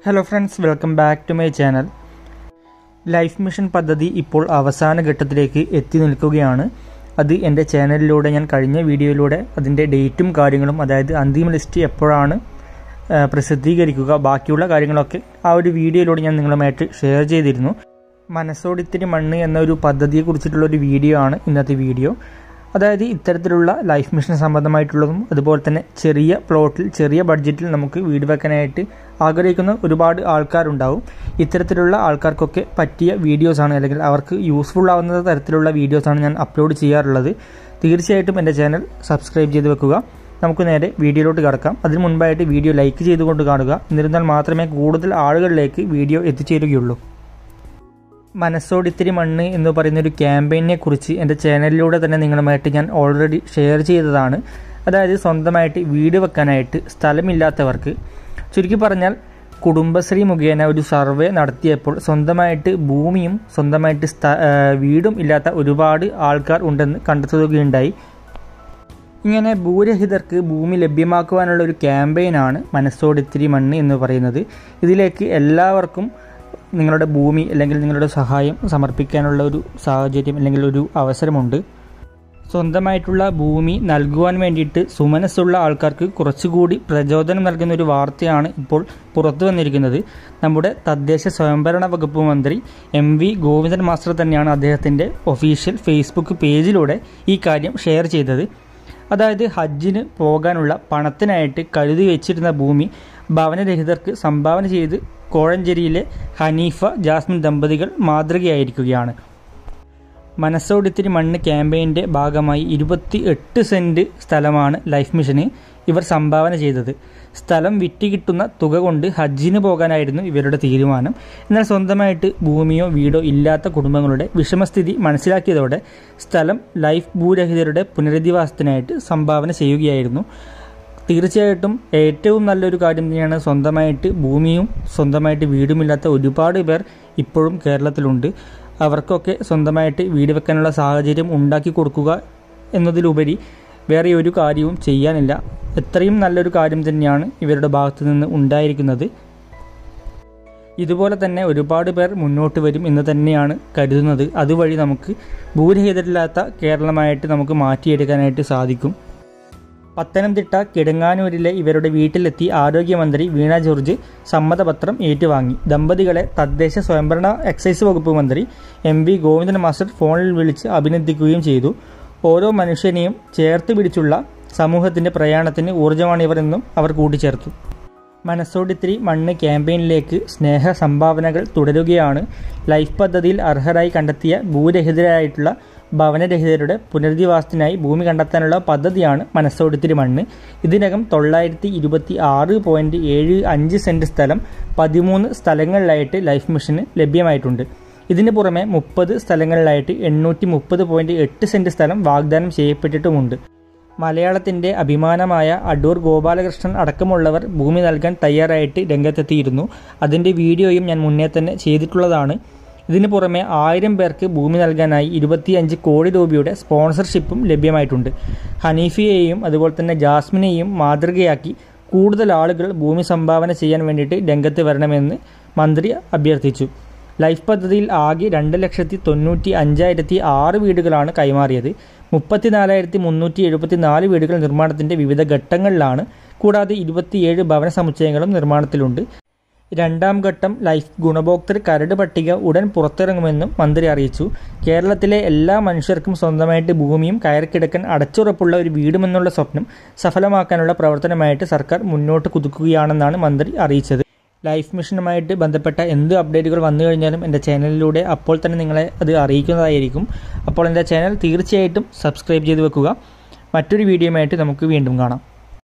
hello friends welcome back to my channel life mission പദ്ധതി ഇപ്പോൾ അവസാന ഘട്ടത്തിലേക്ക് എത്തി നിൽക്കുകയാണ് അത് എൻ്റെ ചാനലിലൂടെ ഞാൻ കഴിഞ്ഞ വീഡിയോയിലൂടെ അതിൻ്റെ ഡേറ്റും കാര്യങ്ങളും അതായത് അന്തിമ ലിസ്റ്റ് എപ്പോഴാണ് ആ, പ്രസിദ്ധീകരിക്കുക ബാക്കിയുള്ള കാര്യങ്ങളൊക്കെ ആ ഒരു വീഡിയോയിലൂടെ ഞാൻ നിങ്ങളുമായിട്ട് ഷെയർ ചെയ്തിരുന്നു മനസ്സോടിത്തിരി മണ്ണ് എന്ന ഒരു പദ്ധതിയെക്കുറിച്ചിട്ടുള്ള ഒരു വീഡിയോ ആണ് ഇന്നത്തെ വീഡിയോ അതായത് ഇത്തരത്തിലുള്ള ലൈഫ് മിഷൻ സംബന്ധമായിട്ടുള്ളതും അതുപോലെ തന്നെ ചെറിയ പ്ലോട്ടിൽ ചെറിയ ബഡ്ജറ്റിൽ നമുക്ക് വീട് വെക്കാനായിട്ട് ആഗ്രഹിക്കുന്ന ഒരുപാട് ആൾക്കാരുണ്ടാവും ഇത്തരത്തിലുള്ള ആൾക്കാർക്കൊക്കെ പറ്റിയ വീഡിയോസാണ് അല്ലെങ്കിൽ അവർക്ക് യൂസ്ഫുൾ ആവുന്ന തരത്തിലുള്ള വീഡിയോസാണ് ഞാൻ അപ്ലോഡ് ചെയ്യാറുള്ളത് തീർച്ചയായിട്ടും എൻ്റെ ചാനൽ സബ്സ്ക്രൈബ് ചെയ്ത് വെക്കുക നമുക്ക് നേരെ വീഡിയോയിലോട്ട് കിടക്കാം അതിന് മുൻപായിട്ട് വീഡിയോ ലൈക്ക് ചെയ്തുകൊണ്ട് കാണുക എന്നിരുന്നാൽ മാത്രമേ കൂടുതൽ ആളുകളിലേക്ക് വീഡിയോ എത്തിച്ചേരുകയുള്ളൂ മനസ്സോടിത്തിരി മണ്ണ് എന്ന് പറയുന്ന ഒരു ക്യാമ്പയിനെ കുറിച്ച് എൻ്റെ ചാനലിലൂടെ തന്നെ നിങ്ങളുമായിട്ട് ഞാൻ ഓൾറെഡി ഷെയർ ചെയ്തതാണ് അതായത് സ്വന്തമായിട്ട് വീട് വെക്കാനായിട്ട് സ്ഥലമില്ലാത്തവർക്ക് ചുരുക്കി പറഞ്ഞാൽ കുടുംബശ്രീ മുഖേന ഒരു സർവേ നടത്തിയപ്പോൾ സ്വന്തമായിട്ട് ഭൂമിയും സ്വന്തമായിട്ട് സ്ഥ ആ, വീടും ഇല്ലാത്ത ഒരുപാട് ആൾക്കാർ ഉണ്ടെന്ന് കണ്ടെത്തുകയുണ്ടായി ഇങ്ങനെ ഭൂരഹിതർക്ക് ഭൂമി ലഭ്യമാക്കുവാനുള്ള ഒരു ക്യാമ്പയിനാണ് മനസ്സോടിത്തിരി മണ്ണ് എന്ന് പറയുന്നത് ഇതിലേക്ക് എല്ലാവർക്കും നിങ്ങളുടെ ഭൂമി അല്ലെങ്കിൽ നിങ്ങളുടെ സഹായം സമർപ്പിക്കാനുള്ള ഒരു സാഹചര്യം അല്ലെങ്കിൽ ഒരു അവസരമുണ്ട് സ്വന്തമായിട്ടുള്ള ഭൂമി നൽകുവാൻ വേണ്ടിയിട്ട് സുമനസ്സുള്ള ആൾക്കാർക്ക് കുറച്ചുകൂടി പ്രചോദനം നൽകുന്ന ഒരു വാർത്തയാണ് ഇപ്പോൾ പുറത്തു വന്നിരിക്കുന്നത് നമ്മുടെ തദ്ദേശ സ്വയംഭരണ വകുപ്പ് മന്ത്രി എം വി ഗോവിന്ദൻ മാസ്റ്റർ തന്നെയാണ് അദ്ദേഹത്തിൻ്റെ ഒഫീഷ്യൽ ഫേസ്ബുക്ക് പേജിലൂടെ ഈ കാര്യം ഷെയർ ചെയ്തത് അതായത് ഹജ്ജിന് പോകാനുള്ള പണത്തിനായിട്ട് കരുതി വെച്ചിരുന്ന ഭൂമി ഭവനരഹിതർക്ക് സംഭാവന ചെയ്ത് കോഴഞ്ചേരിയിലെ ഹനീഫ ജാസ്മിൻ ദമ്പതികൾ മാതൃകയായിരിക്കുകയാണ് മനസ്സോടിത്തിരി മണ്ണ് ക്യാമ്പയിൻ്റെ ഭാഗമായി ഇരുപത്തി എട്ട് സെൻറ്റ് സ്ഥലമാണ് ലൈഫ് മിഷന് ഇവർ സംഭാവന ചെയ്തത് സ്ഥലം വിറ്റ് കിട്ടുന്ന തുക കൊണ്ട് ഹജ്ജിന് പോകാനായിരുന്നു ഇവരുടെ തീരുമാനം എന്നാൽ സ്വന്തമായിട്ട് ഭൂമിയോ വീടോ ഇല്ലാത്ത കുടുംബങ്ങളുടെ വിഷമസ്ഥിതി മനസ്സിലാക്കിയതോടെ സ്ഥലം ലൈഫ് ഭൂരഹിതരുടെ പുനരധിവാസത്തിനായിട്ട് സംഭാവന ചെയ്യുകയായിരുന്നു തീർച്ചയായിട്ടും ഏറ്റവും നല്ലൊരു കാര്യം തന്നെയാണ് സ്വന്തമായിട്ട് ഭൂമിയും സ്വന്തമായിട്ട് വീടുമില്ലാത്ത ഒരുപാട് പേർ ഇപ്പോഴും കേരളത്തിലുണ്ട് അവർക്കൊക്കെ സ്വന്തമായിട്ട് വീട് വെക്കാനുള്ള സാഹചര്യം ഉണ്ടാക്കി കൊടുക്കുക എന്നതിലുപരി വേറെ ഒരു കാര്യവും ചെയ്യാനില്ല എത്രയും നല്ലൊരു കാര്യം തന്നെയാണ് ഇവരുടെ ഭാഗത്തു നിന്ന് ഉണ്ടായിരിക്കുന്നത് ഇതുപോലെ തന്നെ ഒരുപാട് പേർ മുന്നോട്ട് വരും എന്ന് തന്നെയാണ് കരുതുന്നത് അതുവഴി നമുക്ക് ഭൂരഹിതരില്ലാത്ത കേരളമായിട്ട് നമുക്ക് മാറ്റിയെടുക്കാനായിട്ട് സാധിക്കും പത്തനംതിട്ട കിടങ്ങാനൂരിലെ ഇവരുടെ വീട്ടിലെത്തി ആരോഗ്യമന്ത്രി വീണ ജോർജ് സമ്മതപത്രം ഏറ്റുവാങ്ങി ദമ്പതികളെ തദ്ദേശ സ്വയംഭരണ എക്സൈസ് വകുപ്പ് മന്ത്രി എം വി ഗോവിന്ദൻ മാസ്റ്റർ ഫോണിൽ വിളിച്ച് അഭിനന്ദിക്കുകയും ചെയ്തു ഓരോ മനുഷ്യനെയും ചേർത്ത് പിടിച്ചുള്ള സമൂഹത്തിന്റെ പ്രയാണത്തിന് ഊർജ്ജമാണിവർ എന്നും അവർ കൂട്ടിച്ചേർത്തു മനസ്സോടിത്തിരി മണ്ണ് ക്യാമ്പയിനിലേക്ക് സ്നേഹ സംഭാവനകൾ തുടരുകയാണ് ലൈഫ് പദ്ധതിയിൽ അർഹരായി കണ്ടെത്തിയ ഭൂരഹിതരായിട്ടുള്ള ഭവനരഹിതരുടെ പുനരധിവാസത്തിനായി ഭൂമി കണ്ടെത്താനുള്ള പദ്ധതിയാണ് മനസ്സോടിത്തിരി മണ്ണ് ഇതിനകം തൊള്ളായിരത്തി ഇരുപത്തി ആറ് പോയിന്റ് ഏഴ് അഞ്ച് സെന്റ് സ്ഥലം പതിമൂന്ന് സ്ഥലങ്ങളിലായിട്ട് ലൈഫ് മിഷന് ലഭ്യമായിട്ടുണ്ട് ഇതിന് പുറമെ മുപ്പത് സ്ഥലങ്ങളിലായിട്ട് എണ്ണൂറ്റി മുപ്പത് പോയിന്റ് എട്ട് സെന്റ് സ്ഥലം വാഗ്ദാനം ചെയ്യപ്പെട്ടിട്ടുമുണ്ട് മലയാളത്തിന്റെ അഭിമാനമായ അടൂർ ഗോപാലകൃഷ്ണൻ അടക്കമുള്ളവർ ഭൂമി നൽകാൻ തയ്യാറായിട്ട് രംഗത്തെത്തിയിരുന്നു അതിന്റെ വീഡിയോയും ഞാൻ മുന്നേ തന്നെ ചെയ്തിട്ടുള്ളതാണ് ഇതിനു പുറമെ ആയിരം പേർക്ക് ഭൂമി നൽകാനായി ഇരുപത്തിയഞ്ച് കോടി രൂപയുടെ സ്പോൺസർഷിപ്പും ലഭ്യമായിട്ടുണ്ട് ഹനീഫിയെയും അതുപോലെ തന്നെ ജാസ്മിനെയും മാതൃകയാക്കി കൂടുതൽ ആളുകൾ ഭൂമി സംഭാവന ചെയ്യാൻ വേണ്ടിയിട്ട് രംഗത്ത് വരണമെന്ന് മന്ത്രി അഭ്യർത്ഥിച്ചു ലൈഫ് പദ്ധതിയിൽ ആകെ രണ്ട് ലക്ഷത്തി തൊണ്ണൂറ്റി അഞ്ചായിരത്തി ആറ് വീടുകളാണ് കൈമാറിയത് മുപ്പത്തിനാലായിരത്തി മുന്നൂറ്റി എഴുപത്തി നാല് വീടുകൾ നിർമ്മാണത്തിന്റെ വിവിധ ഘട്ടങ്ങളിലാണ് കൂടാതെ ഇരുപത്തിയേഴ് ഭവന സമുച്ചയങ്ങളും നിർമ്മാണത്തിലുണ്ട് രണ്ടാം ഘട്ടം ലൈഫ് ഗുണഭോക്തൃ കരട് പട്ടിക ഉടൻ പുറത്തിറങ്ങുമെന്നും മന്ത്രി അറിയിച്ചു കേരളത്തിലെ എല്ലാ മനുഷ്യർക്കും സ്വന്തമായിട്ട് ഭൂമിയും കയറിക്കിടക്കാൻ അടച്ചുറപ്പുള്ള ഒരു വീടുമെന്നുള്ള സ്വപ്നം സഫലമാക്കാനുള്ള പ്രവർത്തനമായിട്ട് സർക്കാർ മുന്നോട്ട് കുതിക്കുകയാണെന്നാണ് മന്ത്രി അറിയിച്ചത് ലൈഫ് മിഷനുമായിട്ട് ബന്ധപ്പെട്ട എന്ത് അപ്ഡേറ്റുകൾ വന്നു കഴിഞ്ഞാലും എൻ്റെ ചാനലിലൂടെ അപ്പോൾ തന്നെ നിങ്ങളെ അത് അറിയിക്കുന്നതായിരിക്കും അപ്പോൾ എൻ്റെ ചാനൽ തീർച്ചയായിട്ടും സബ്സ്ക്രൈബ് ചെയ്ത് വെക്കുക മറ്റൊരു വീഡിയോയുമായിട്ട് നമുക്ക് വീണ്ടും കാണാം